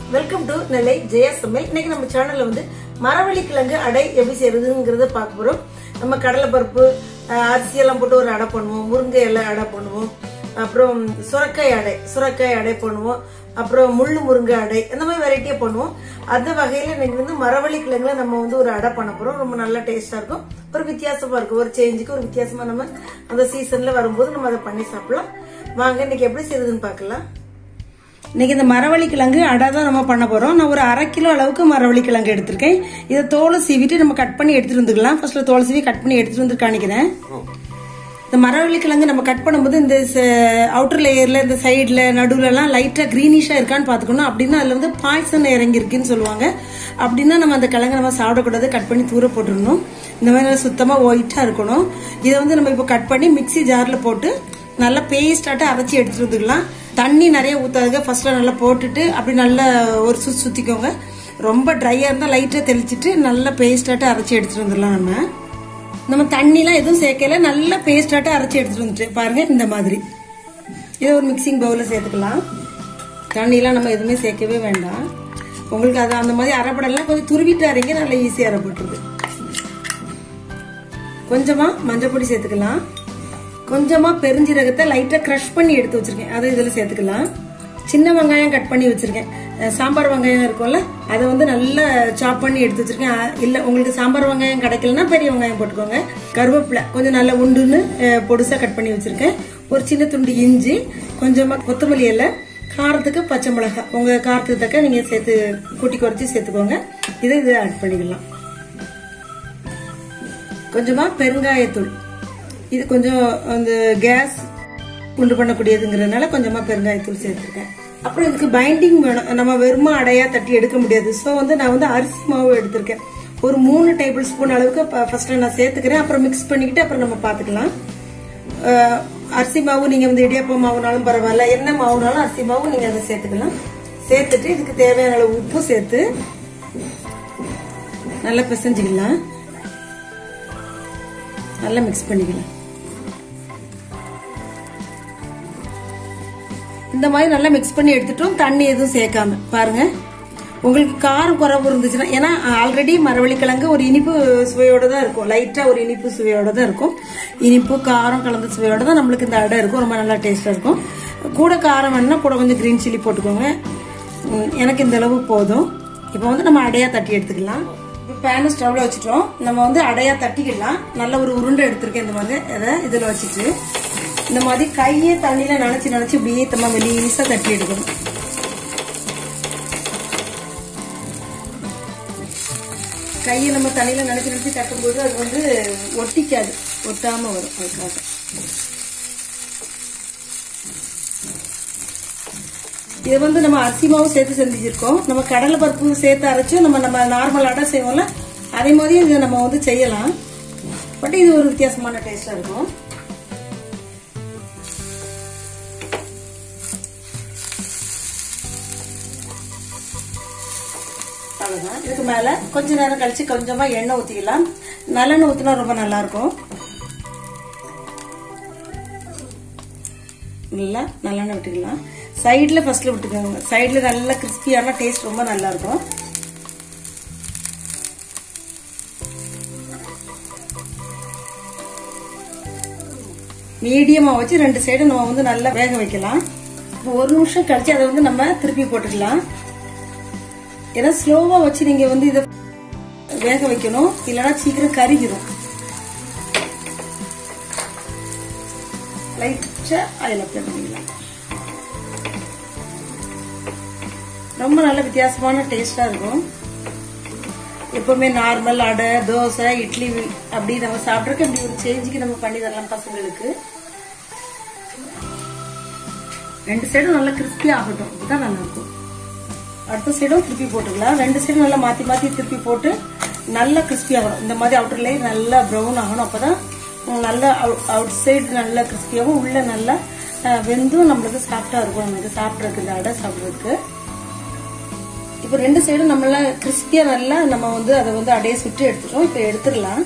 welcome to நெல்லை ஜெயா சமையல் இன்னைக்கு நம்ம சேனல்ல வந்து மரவள்ளி கிழங்கு அடை எப்படி செய்யறதுங்கிறத பார்க்க போறோம் நம்ம கடலை பருப்பு அஹ், அரிசி எல்லாம் போட்டு ஒரு அடை பண்ணுவோம் முருங்கை எல்லாம் அடை பண்ணுவோம் அப்புறம் சுரக்காய் அடை சுரக்காய் அடை பண்ணுவோம் அப்புறம் முள்ளு முருங்கை அடை இந்த மாதிரி வெரைட்டியா பண்ணுவோம் அந்த வகையில இன்னைக்கு வந்து மரவள்ளி கிழங்குல நம்ம வந்து ஒரு அடை பண்ண போறோம் ரொம்ப நல்லா டேஸ்டா இருக்கும் ஒரு வித்தியாசமா இருக்கும் ஒரு சேஞ்சுக்கு ஒரு வித்தியாசமா நம்ம அந்த சீசன்ல வரும்போது நம்ம அதை பண்ணி சாப்பிடலாம் வாங்க இன்னைக்கு எப்படி செய்யறதுன்னு பார்க்கலாம் இன்னைக்கு இந்த மரவள்ளி கிழங்கு அடை தான் நம்ம பண்ண போறோம் நான் ஒரு அரை கிலோ அளவுக்கு மரவள்ளி கிழங்கு எடுத்திருக்கேன் இதை தோலை சீவிட்டு நம்ம கட் பண்ணி எடுத்துட்டு வந்துக்கலாம் ஃபர்ஸ்ட்ல தோலை சீவி கட் பண்ணி எடுத்துட்டு வந்து காணிக்கிறேன் இந்த மரவள்ளி கிழங்கு நம்ம கட் பண்ணும்போது இந்த அவுட்டர் லேயர்ல இந்த சைடுல நடுவுல எல்லாம் லைட்டா கிரீனிஷா இருக்கான்னு பாத்துக்கணும் அப்படின்னா அதுல வந்து பாய்சன் இறங்கி இருக்குன்னு சொல்லுவாங்க அப்படின்னா நம்ம அந்த கிழங்கு நம்ம சாப்பிடக்கூடாது கட் பண்ணி தூர போட்டுடணும் இந்த மாதிரி நல்லா சுத்தமா ஒயிட்டா இருக்கணும் இதை வந்து நம்ம இப்போ கட் பண்ணி மிக்ஸி ஜார்ல போட்டு நல்லா பேஸ்டாட்ட அரைச்சி எடுத்துட்டு வந்துக்கலாம் தண்ணி நிறைய ஊத்தாதுங்க ஃபர்ஸ்ட்ல நல்லா போட்டுட்டு அப்படி நல்லா ஒரு சுத்தி சுத்திக்கோங்க ரொம்ப ட்ரையா இருந்தா லைட்டா தெளிச்சிட்டு நல்லா பேஸ்டாட்ட அரைச்சி எடுத்துட்டு வந்துடலாம் நம்ம நம்ம தண்ணிலாம் எதுவும் சேர்க்கல நல்லா பேஸ்டாட்ட அரைச்சி எடுத்துட்டு வந்துட்டு பாருங்க இந்த மாதிரி இதை ஒரு மிக்சிங் பவுல்ல சேர்த்துக்கலாம் தண்ணிலாம் நம்ம எதுவுமே சேர்க்கவே வேண்டாம் உங்களுக்கு அது அந்த மாதிரி அரைப்படலாம் கொஞ்சம் துருவிட்டு அரைங்க நல்லா ஈஸியாக அரைப்பட்டுருது கொஞ்சமா மஞ்சள் பொடி சேர்த்துக்கலாம் கொஞ்சமா பெருஞ்சீரகத்தை லைட்டா கிரஷ் பண்ணி எடுத்து வச்சிருக்கேன் அதை இதுல சேர்த்துக்கலாம் சின்ன வெங்காயம் கட் பண்ணி வச்சிருக்கேன் அஹ் சாம்பார் வெங்காயம் இருக்கும்ல அதை வந்து நல்லா சாப் பண்ணி எடுத்து வச்சிருக்கேன் அஹ் இல்ல உங்களுக்கு சாம்பார் வெங்காயம் கிடைக்கலன்னா பெரிய வெங்காயம் போட்டுக்கோங்க கருவேப்பிலை கொஞ்சம் நல்லா உண்டுன்னு அஹ் பொடுசா கட் பண்ணி வச்சிருக்கேன் ஒரு சின்ன துண்டு இஞ்சி கொஞ்சமா கொத்தமல்லி இலை காரத்துக்கு பச்சை மிளகாய் உங்க காரத்துக்கு தக்க நீங்க சேர்த்து கூட்டி குறைச்சி சேர்த்துக்கோங்க இதை இதை ஆட் பண்ணிக்கலாம் கொஞ்சமா பெருங்காயத்தூள் இது கொஞ்சம் அந்த கேஸ் உண்டு பண்ணக்கூடியதுங்கிறதுனால கொஞ்சமா பெருங்காயத்தூள் சேர்த்துருக்கேன் அப்புறம் இதுக்கு பைண்டிங் வேணும் நம்ம வெறுமா அடையா தட்டி எடுக்க முடியாது ஸோ வந்து நான் வந்து அரிசி மாவு எடுத்திருக்கேன் ஒரு மூணு டேபிள் ஸ்பூன் அளவுக்கு ஃபர்ஸ்ட் நான் சேர்த்துக்கிறேன் அப்புறம் மிக்ஸ் பண்ணிக்கிட்டு அப்புறம் நம்ம பார்த்துக்கலாம் அஹ், அரிசி மாவு நீங்க வந்து இடியாப்ப மாவுனாலும் பரவாயில்ல என்ன மாவுனாலும் அரிசி மாவு நீங்க அதை சேர்த்துக்கலாம் சேர்த்துட்டு இதுக்கு தேவையான அளவு உப்பு சேர்த்து நல்லா பிசைஞ்சுக்கலாம் நல்லா மிக்ஸ் பண்ணிக்கலாம் இந்த மாதிரி நல்லா மிக்ஸ் பண்ணி எடுத்துட்டோம் தண்ணி எதுவும் சேர்க்காம பாருங்க உங்களுக்கு காரம் குறைவு இருந்துச்சுன்னா ஏன்னா ஆல்ரெடி மரவள்ளி கிழங்கு ஒரு இனிப்பு சுவையோட தான் இருக்கும் லைட்டா ஒரு இனிப்பு சுவையோட தான் இருக்கும் இனிப்பு காரம் கலந்த சுவையோட தான் நம்மளுக்கு இந்த அடை இருக்கும் ரொம்ப நல்லா டேஸ்டா இருக்கும் கூட காரம் வேணும்னா கூட கொஞ்சம் கிரீன் சில்லி போட்டுக்கோங்க உம், எனக்கு இந்த அளவு போதும் இப்போ வந்து நம்ம அடையா தட்டி எடுத்துக்கலாம் இப்போ பேனு ஸ்டவ்ல வச்சுட்டோம் நம்ம வந்து அடையா தட்டிக்கலாம் நல்ல ஒரு உருண்டை எடுத்திருக்கேன் இந்த மாதிரி அதை இதில் வச்சுட்டு இந்த மாதிரி கையை தண்ணியில நினைச்சு நினைச்சு இப்படியே தம்ம மெலீஸா தட்டி எடுக்கணும் கையை நம்ம தண்ணியில நினைச்சு நினைச்சு தட்டும்போது அது வந்து ஒட்டிக்காது ஒட்டாம வரும் அதுக்காக இது வந்து நம்ம அரிசி மாவு சேர்த்து செஞ்சிருக்கோம் நம்ம கடலை பருப்பு சேர்த்து அரைச்சும் நம்ம நம்ம நார்மல் அடை செய்வோம்ல அதே மாதிரி இதை நம்ம வந்து செய்யலாம் பட் இது ஒரு வித்தியாசமான டேஸ்டா இருக்கும் அவ்வளவுதான் இதுக்கு மேல கொஞ்ச நேரம் கழிச்சு கொஞ்சமா எண்ணெய் ஊத்திக்கலாம் நல்லெண்ணெய் ஊத்தினா ரொம்ப நல்லா இருக்கும் நல்லா நல்லெண்ணெய் விட்டுக்கலாம் சைடுல ஃபர்ஸ்ட்ல விட்டுக்கோங்க சைடுல நல்லா கிறிஸ்பியான டேஸ்ட் ரொம்ப நல்லா இருக்கும் மீடியமா வச்சு ரெண்டு சைடும் நம்ம வந்து நல்லா வேக வைக்கலாம் இப்போ ஒரு நிமிஷம் கழிச்சு அதை வந்து நம்ம திருப்பி போட்டுக்கலாம் ஏன்னா ஸ்லோவா வச்சு நீங்க வந்து இதை வேக வைக்கணும் இல்லைன்னா சீக்கிரம் கருகிரும் லைட்டா அதில் அப்ளை பண்ணிக்கலாம் ரொம்ப நல்ல வித்தியாசமான டேஸ்டா இருக்கும் எப்பவுமே நார்மல் அடை தோசை இட்லி அப்படி நம்ம சாப்பிட்றதுக்கு இப்படி ஒரு சேஞ்சுக்கு நம்ம பண்ணி தரலாம் பசங்களுக்கு ரெண்டு சைடும் நல்லா கிறிஸ்பி ஆகட்டும் இதுதான் நல்லா இருக்கும் அடுத்த சைடும் திருப்பி போட்டுக்கலாம் ரெண்டு சைடும் நல்லா மாத்தி மாத்தி திருப்பி போட்டு நல்லா கிறிஸ்பி ஆகணும் இந்த மாதிரி அவுட்டர் லேயர் நல்லா ப்ரௌன் ஆகணும் அப்பதான் உம், நல்லா அவுட் சைடு நல்லா கிறிஸ்பியாகவும் உள்ள நல்லா அஹ், வெந்தும் நம்மளுக்கு சாஃப்டா இருக்கும் நமக்கு சாப்பிட்றதுக்கு இந்த அடை சாப்பிட்றதுக்கு இப்போ ரெண்டு சைடும் நம்மள கிறிஸ்பியா நல்லா நம்ம வந்து அதை வந்து அடைய சுட்டு எடுத்துட்டோம் இப்போ எடுத்துடலாம்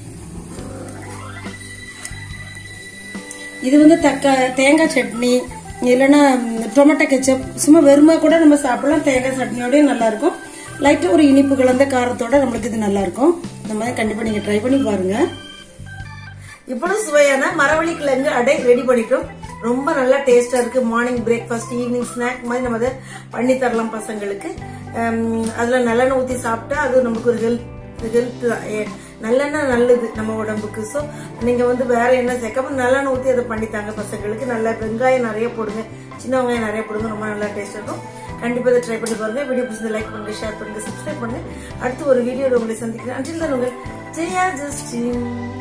இது வந்து தக்க தேங்காய் சட்னி இல்லைன்னா டொமேட்டோ கெச்சப் சும்மா வெறுமா கூட நம்ம சாப்பிடலாம் தேங்காய் சட்னியோடய நல்லா இருக்கும் லைட்டாக ஒரு இனிப்பு கலந்த காரத்தோட நம்மளுக்கு இது நல்லா இருக்கும் இந்த மாதிரி கண்டிப்பாக நீங்கள் ட்ரை பண்ணி பாருங்க இவ்வளவு சுவையான மரவள்ளி கிழங்கு அடை ரெடி பண்ணிட்டோம் ரொம்ப நல்லா டேஸ்டா இருக்கு மார்னிங் பிரேக்ஃபாஸ்ட் ஈவினிங் ஸ்நாக் மாதிரி நம்ம அதை பண்ணி தரலாம் பசங்களுக்கு ஹம், அதுல நல்லெண்ணெய் ஊத்தி சாப்பிட்டா அது நமக்கு ஒரு ஹெல்த் ஹெல்த் நல்லெண்ணெய் நல்லது நம்ம உடம்புக்கு ஸோ நீங்க வந்து வேற என்ன சேர்க்காம நல்லெண்ணெய் ஊத்தி அதை பண்ணித்தாங்க பசங்களுக்கு நல்ல வெங்காயம் நிறைய போடுங்க சின்ன வெங்காயம் நிறைய போடுங்க ரொம்ப நல்லா டேஸ்ட் இருக்கும் கண்டிப்பா இதை ட்ரை பண்ணி பாருங்க வீடியோ பிடிச்சது லைக் பண்ணுங்க ஷேர் பண்ணுங்க சப்ஸ்கிரைப் பண்ணுங்க அடுத்து ஒரு வீடியோட உங்களை சந்திக்கிறேன் அன்றில் தான் உங்கள் ஜெயா ஜஸ்டின்